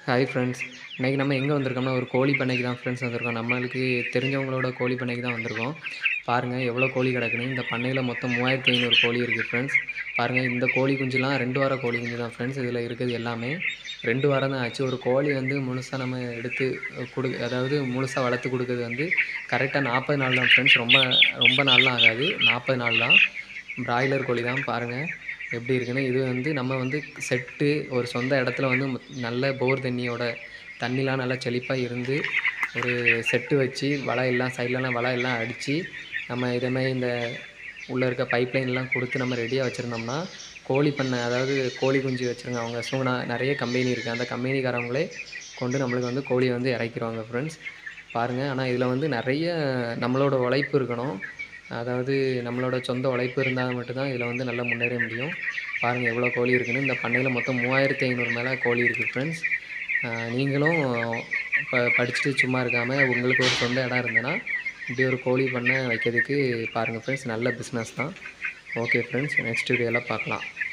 hi friends இன்றைக்கி நம்ம எங்கே வந்திருக்கோம்னா ஒரு கோழி பண்ணைக்கு தான் ஃப்ரெண்ட்ஸ் வந்திருக்கோம் நம்மளுக்கு தெரிஞ்சவங்களோட கோழி பண்ணைக்கு தான் வந்திருக்கோம் பாருங்கள் எவ்வளோ கோழி கிடக்குன்னு இந்த பண்ணையில் மொத்தம் மூவாயிரத்தி ஐநூறு கோழி இருக்குது ஃப்ரெண்ட்ஸ் பாருங்கள் இந்த கோழி குஞ்சுலாம் ரெண்டு வார கோழி குஞ்சு தான் ஃப்ரெண்ட்ஸ் இதில் இருக்கிறது எல்லாமே ரெண்டு வாரம் தான் ஆச்சு ஒரு கோழி வந்து முழுசாக நம்ம எடுத்து கொடு அதாவது முழுசாக வளர்த்து கொடுக்குறது வந்து கரெக்டாக நாற்பது நாள் தான் ஃப்ரெண்ட்ஸ் ரொம்ப ரொம்ப நாள்லாம் ஆகாது நாற்பது நாள் தான் பிராய்லர் கோழி தான் பாருங்கள் எப்படி இருக்குன்னு இது வந்து நம்ம வந்து செட்டு ஒரு சொந்த இடத்துல வந்து மு- நல்ல போர் தண்ணியோட தண்ணிலாம் நல்லா செழிப்பாக இருந்து ஒரு செட்டு வச்சு வலை எல்லாம் சைட்லலாம் வலை எல்லாம் அடித்து நம்ம இதேமாதிரி இந்த உள்ளே இருக்க பைப்லைன்லாம் கொடுத்து நம்ம ரெடியாக வச்சுருந்தோம்னா கோழி பண்ணை அதாவது கோழி குஞ்சு வச்சுருங்க அவங்க சூனா நிறைய கம்பெனி இருக்குது அந்த கம்பெனிக்காரங்களே கொண்டு நம்மளுக்கு வந்து கோழியை வந்து இறக்கிடுவாங்க ஃப்ரெண்ட்ஸ் பாருங்கள் ஆனால் இதில் வந்து நிறைய நம்மளோட உழைப்பு இருக்கணும் அதாவது நம்மளோட சொந்த உழைப்பு இருந்தால் மட்டும்தான் இதில் வந்து நல்லா முன்னேற முடியும் பாருங்கள் எவ்வளோ கோழி இருக்குன்னு இந்த பண்ணையில் மொத்தம் மூவாயிரத்தி ஐநூறு மேலே கோழி இருக்குது ஃப்ரெண்ட்ஸ் நீங்களும் இப்போ படிச்சுட்டு சும்மா இருக்காமல் உங்களுக்கு ஒரு சொந்த இடம் இருந்ததுன்னா இப்படி ஒரு கோழி பண்ணை வைக்கிறதுக்கு பாருங்கள் ஃப்ரெண்ட்ஸ் நல்ல பிஸ்னஸ் தான் ஓகே ஃப்ரெண்ட்ஸ் நெக்ஸ்ட் வீடியோவில் பார்க்கலாம்